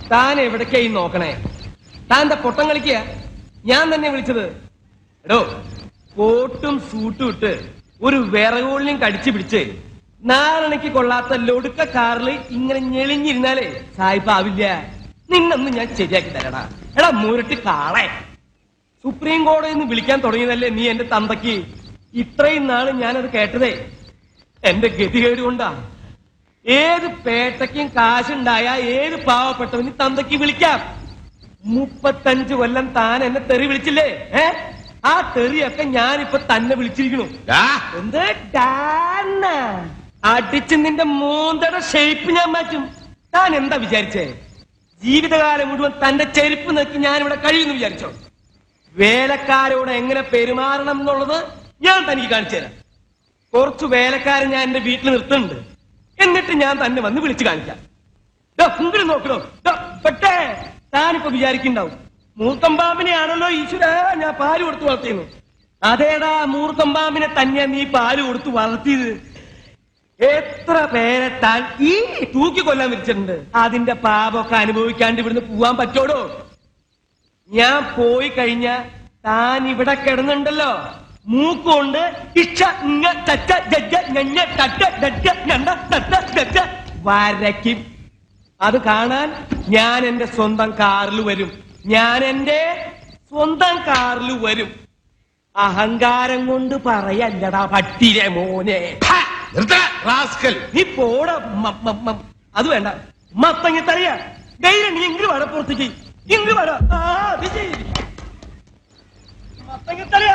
താൻ എവിടേക്കായി നോക്കണേ താൻ എന്താ പൊട്ടം കളിക്കുക ഞാൻ തന്നെ വിളിച്ചത് എടോ കോട്ടും സൂട്ടും ഇട്ട് ഒരു വിറകോളിനും കടിച്ചു പിടിച്ച് നാലണയ്ക്ക് കൊള്ളാത്ത ലൊടുക്ക കാറിൽ ഇങ്ങനെ ഞെളിഞ്ഞിരുന്നാലേ സായിപ്പ് ആവില്ല നിന്നൊന്ന് ഞാൻ ശരിയാക്കി തരടാ എടാ മുരട്ടി കാളെ സുപ്രീം കോടതിയിൽ നിന്ന് വിളിക്കാൻ തുടങ്ങിയതല്ലേ നീ എന്റെ തന്തയ്ക്ക് ഇത്രയും നാള് ഞാനത് കേട്ടതേ എന്റെ ഗതികേട് കൊണ്ടാ ഏത് പേട്ടയ്ക്കും കാശുണ്ടായ ഏത് പാവപ്പെട്ടവന് തന്തയ്ക്ക് വിളിക്കാം മുപ്പത്തഞ്ച് കൊല്ലം താൻ എന്നെ തെറി വിളിച്ചില്ലേ ഏ ആ തെറിയൊക്കെ ഞാനിപ്പൊ തന്നെ വിളിച്ചിരിക്കണു ഡാ, എന്ത് ഡാന്ന? അടിച്ച് നിന്റെ മൂന്തയുടെ ഷേപ്പ് ഞാൻ മാറ്റും താൻ എന്താ വിചാരിച്ചേ ജീവിതകാലം മുഴുവൻ തന്റെ ചെരുപ്പ് നോക്കി ഞാൻ ഇവിടെ കഴിയുമെന്ന് വിചാരിച്ചോ വേലക്കാരോട് എങ്ങനെ പെരുമാറണം എന്നുള്ളത് ഞാൻ തനിക്ക് കാണിച്ചു തരാം കുറച്ച് വേലക്കാരെ ഞാൻ എന്റെ വീട്ടിൽ നിർത്തുന്നുണ്ട് എന്നിട്ട് ഞാൻ തന്നെ വന്ന് വിളിച്ചു കാണിക്കാം ദാ, ഇങ്ങട് നോക്കണോ ദാ, പെട്ടേ താനിപ്പോ വിചാരിക്കുണ്ടാവും മൂർത്തമ്പാമ്പിനെയാണല്ലോ ഈശ്വര ഞാൻ പാല് കൊടുത്ത് വളർത്തിയെന്ന് അതേടാ മൂർത്തമ്പാമ്പിനെ തന്നെയാ നീ പാല് കൊടുത്ത് വളർത്തിയത് എത്ര പേരെ താൻ ഈ തൂക്കി കൊല്ലാൻ വിരിച്ചിട്ടുണ്ട് അതിന്റെ പാപമൊക്കെ അനുഭവിക്കാണ്ട് ഇവിടുന്ന് പോവാൻ പറ്റോടോ ഞാൻ പോയി കഴിഞ്ഞ താൻ ഇവിടെ കിടന്നുണ്ടല്ലോ മൂക്കുകൊണ്ട് ഇച്ച ഇങ്ങ തച്ച ജജ്ജ ഞഞ്ഞ തട്ട ഡജ്ജ ഞണ്ട തട്ട ഡജ്ജ വരയ്ക്കും അത് കാണാൻ ഞാൻ എന്റെ സ്വന്തം കാറിൽ വരും ഞാൻ എന്റെ സ്വന്തം കാറിൽ വരും അഹങ്കാരം കൊണ്ട് പറയല്ലടാ പട്ടിരെ മോനെ ഹാ, നിർത്ത്, റാസ്കൽ. നീ പോട അത് വേണ്ട മത്തങ്ങ തറിയ ധൈര്യം നീ ഇങ്ങ് വേട പുറത്തേക്ക് ഇങ്ങ് വേട ആ അത് ചെയ്യ് മത്തങ്ങ തറിയ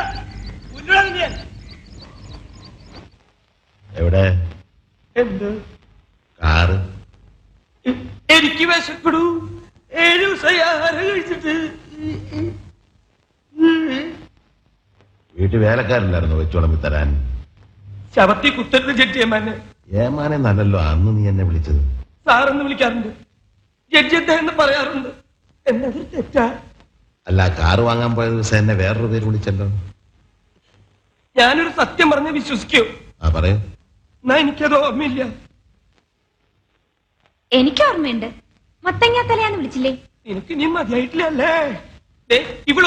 എവിടെ എന്ത് കാറ് എ- എനിക്ക് വിശപ്പെടൂ ഏഴു ദിവസമായി ആഹാരം കഴിച്ചിട്ട് വീട്ടിൽ വേലക്കാരില്ലായിരുന്നു വെച്ചോളമ്പി തരാൻ ശവത്തി കുത്തരുത് ജഡ്ജിയമ്മാനെ ഏമാനെ നല്ലല്ലോ അന്ന് നീ എന്നെ വിളിച്ചത് സാറെന്ന് വിളിക്കാറുണ്ട് ജഡ്ജിയത്തെ എന്ന് പറയാറുണ്ട് എന്നത് തെറ്റാ അല്ല കാറ് വാങ്ങാൻ പോയ ദിവസം എന്നെ വേറൊരു പേര് വിളിച്ചല്ലോ ഞാനൊരു സത്യം പറഞ്ഞ് വിശ്വസിക്കൂ ആ പറയൂ എന്നാ എനിക്കത് ഓർമ്മയില്ല എനിക്ക് ഓർമ്മയുണ്ട് മത്തങ്ങാത്തലയാന്ന് വിളിച്ചില്ലേ എനിക്ക് നീ മതിയായിട്ടില്ല അല്ലേ ദേ, ഇവള്